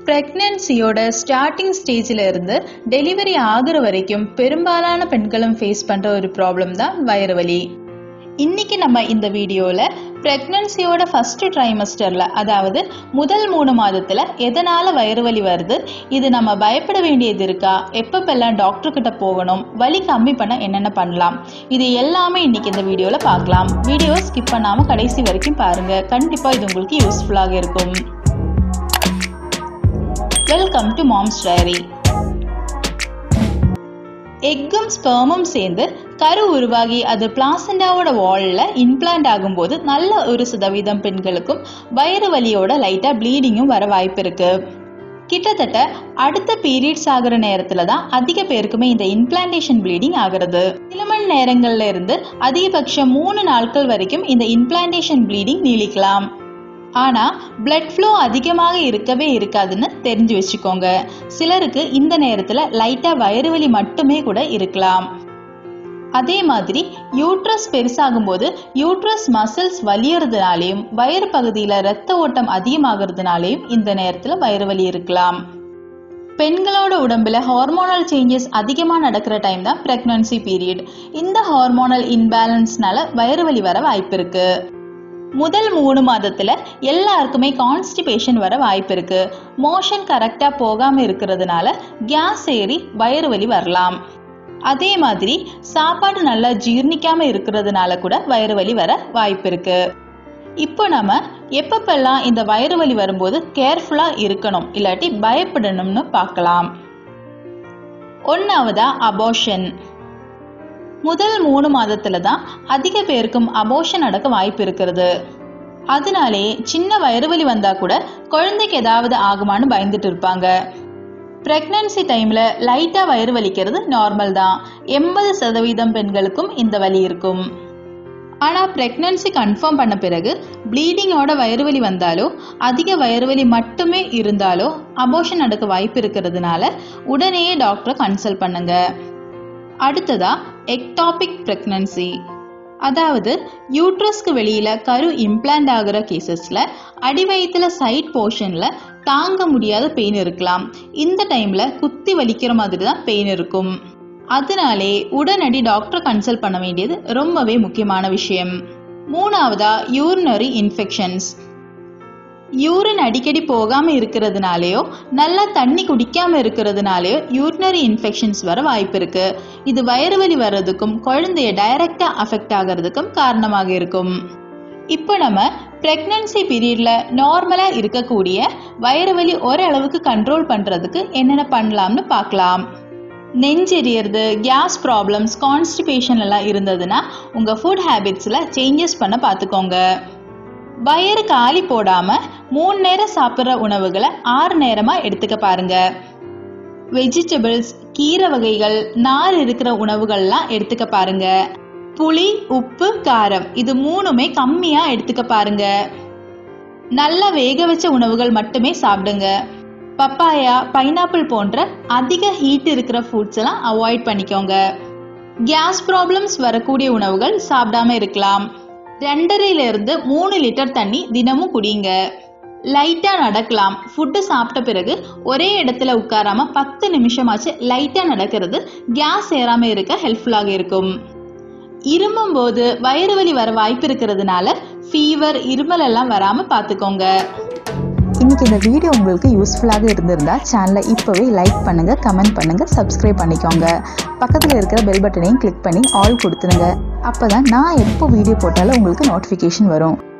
ப்ரெக்னென்சியோட starting ஸ்டேஜில் இருந்து delivery ஆகுற வரைக்கும் பெரும்பாலான பெண்களும் ஃபேஸ் பண்ணுற ஒரு ப்ராப்ளம் தான் வயிறு வலி இன்னைக்கு நம்ம இந்த வீடியோவில் ப்ரெக்னன்சியோட ஃபர்ஸ்ட் ட்ரைமஸ்டரில் அதாவது முதல் மூணு மாதத்தில் எதனால் வயிறு வலி வருது இது நம்ம பயப்பட வேண்டியது இருக்கா எப்பப்பெல்லாம் டாக்டர் கிட்ட போகணும் வலி கம்மி பண்ண என்னென்ன பண்ணலாம் இது எல்லாமே இன்னைக்கு இந்த வீடியோவில் பார்க்கலாம் வீடியோ ஸ்கிப் பண்ணாமல் கடைசி வரைக்கும் பாருங்கள் கண்டிப்பாக இது உங்களுக்கு யூஸ்ஃபுல்லாக இருக்கும் வெல்கம் டு மாம்ஸ் டைரி எக்கும் ஸ்பெர்மும் சேர்ந்து கரு உருவாகி அது பிளாசண்டாவோட வால்ல இம்ப்ளான்ட் ஆகும்போது நல்ல ஒரு சதவீதம் பெண்களுக்கும் வயிறு வலியோட லைட்டா ப்ளீடிங்கும் வர வாய்ப்பு இருக்கு கிட்டத்தட்ட அடுத்த பீரியட்ஸ் ஆகுற நேரத்துல தான் அதிக பேருக்குமே இந்த இம்ப்ளான்டேஷன் ப்ளீடிங் ஆகுறது சில மணி நேரங்கள்ல இருந்து அதிகபட்சம் மூணு நாட்கள் வரைக்கும் இந்த இம்ப்ளான்டேஷன் ப்ளீடிங் நீடிக்கலாம் ஆனா பிளட் ஃப்ளோ அதிகமாக இருக்கவே இருக்காதுன்னு தெரிஞ்சு வச்சுக்கோங்க சிலருக்கு இந்த நேரத்துல லைட்டா வயிறு வலி மட்டுமே கூட இருக்கலாம் அதே மாதிரி யூட்ரஸ் பெருசாகும் போது யூட்ரஸ் மசில்ஸ் வலியறதுனாலையும் வயிறு பகுதியில் ரத்த ஓட்டம் அதிகமாகிறதுனாலையும் இந்த நேரத்தில் வயிறு வலி இருக்கலாம் பெண்களோட உடம்புல ஹார்மோனல் சேஞ்சஸ் அதிகமாக நடக்கிற டைம் தான் பிரெக்னன்சி பீரியட் இந்த ஹார்மோனல் இன்பேலன்ஸ்னால வயிறு வலி வர வாய்ப்பு இருக்கு முதல் மூணு மாதத்துல எல்லாருக்குமே கான்ஸ்டிபேஷன் வர வாய்ப்பு இருக்கு மோஷன் கரெக்டா போகாம இருக்கிறதுனால கேஸ் ஏறி வயிறு வலி வரலாம் அதே மாதிரி சாப்பாடு நல்லா ஜீர்ணிக்காம இருக்கிறதுனால கூட வயிறு வலி வர வாய்ப்பு இருக்கு இப்போ நம்ம எப்பப்பெல்லாம் இந்த வயிறு வலி வரும்போது கேர்ஃபுல்லா இருக்கணும் இல்லாட்டி பயப்படணும்னு பார்க்கலாம் ஒன்னாவதா அபோஷன் முதல் மூணு மாதத்துல தான் அதிக பேருக்கும் அபோஷன் நடக்க வாய்ப்பு இருக்கிறது அதனாலே சின்ன வயிறுவலி வந்தா கூட குழந்தைக்கு ஏதாவது ஆகுமான்னு பயந்துட்டு இருப்பாங்க பிரெக்னன்சி டைம்ல லைட்டா வயிறு வலிக்கிறது நார்மல் தான் எண்பது சதவீதம் பெண்களுக்கும் இந்த வலி இருக்கும் ஆனா பிரெக்னன்சி கன்ஃபார்ம் பண்ண பிறகு ப்ளீடிங்கோட வயிறு வலி வந்தாலோ அதிக வயிறு வலி மட்டுமே இருந்தாலோ அபோஷன் நடக்க வாய்ப்பு இருக்கிறதுனால உடனேயே டாக்டரை கன்சல்ட் பண்ணுங்க அடுத்ததா எக்டாபிக் பிரெக்னன்சி அதாவது யூட்ரஸ்க்கு வெளியில கரு இம்ப்ளான்ட் ஆகுற கேசஸ்ல அடிவயத்துல சைட் போர்ஷன்ல தாங்க முடியாத பெயின் இருக்கலாம் இந்த டைம்ல குத்தி வலிக்கிற மாதிரி தான் பெயின் இருக்கும் அதனாலே உடனடி டாக்டர் கன்சல்ட் பண்ண வேண்டியது ரொம்பவே முக்கியமான விஷயம் மூணாவதா யூரினரி இன்ஃபெக்ஷன்ஸ் யூரின் அடிக்கடி போகாம இருக்கிறதுனாலயோ நல்லா தண்ணி குடிக்காம இருக்கிறதுனாலயோ யூரினரி இன்ஃபெக்ஷன்ஸ் வர வாய்ப்பு இருக்கு இது வயிறு வலி வர்றதுக்கும் குழந்தைய டைரக்டா அஃபெக்ட் ஆகிறதுக்கும் காரணமாக இருக்கும் இப்போ நம்ம பிரெக்னன்சி பீரியட்ல நார்மலா இருக்கக்கூடிய வயிறு வலி ஓரளவுக்கு கண்ட்ரோல் பண்றதுக்கு என்னென்ன பண்ணலாம்னு பார்க்கலாம் நெஞ்செரியறது கேஸ் ப்ராப்ளம்ஸ் கான்ஸ்டிபேஷன் எல்லாம் இருந்ததுன்னா உங்க ஃபுட் ஹேபிட்ஸ்ல சேஞ்சஸ் பண்ண பார்த்துக்கோங்க வயிறு காலி போடாம மூணு நேரம் சாப்பிட்ற உணவுகளை ஆறு நேரமா எடுத்துக்க பாருங்க வெஜிடபிள்ஸ் கீரை வகைகள் நார் இருக்கிற உணவுகள்லாம் எடுத்துக்க பாருங்க புளி உப்பு காரம் இது மூணுமே கம்மியா எடுத்துக்க பாருங்க நல்லா வேக வச்ச உணவுகள் மட்டுமே சாப்பிடுங்க பப்பாயா பைனாப்பிள் போன்ற அதிக ஹீட் இருக்கிற ஃபுட்ஸ் எல்லாம் அவாய்ட் பண்ணிக்கோங்க கேஸ் ப்ராப்ளம்ஸ் வரக்கூடிய உணவுகள் சாப்பிடாம இருக்கலாம் ரெண்டரைல இருந்து மூணு லிட்டர் தண்ணி தினமும் குடிங்க லைட்டா நடக்கலாம் ஃபுட்டு சாப்பிட்ட பிறகு ஒரே இடத்துல உட்காராம பத்து நிமிஷமாச்சு லைட்டா நடக்கிறது கேஸ் ஏறாம இருக்க ஹெல்ப்ஃபுல்லாக இருக்கும் இருமும் போது வயிறு வலி வர வாய்ப்பு இருக்கிறதுனால ஃபீவர் இருமல் எல்லாம் வராம பாத்துக்கோங்க இன்னைக்கு இந்த வீடியோ உங்களுக்கு யூஸ்ஃபுல்லாக இருந்திருந்தா சேனலை இப்போவே லைக் பண்ணுங்க கமெண்ட் பண்ணுங்க சப்ஸ்கிரைப் பண்ணிக்கோங்க பக்கத்தில் இருக்கிற பெல் பட்டனையும் கிளிக் பண்ணி ஆல் கொடுத்துருங்க அப்பதான் நான் எப்போ வீடியோ போட்டாலும் உங்களுக்கு நோட்டிஃபிகேஷன் வரும்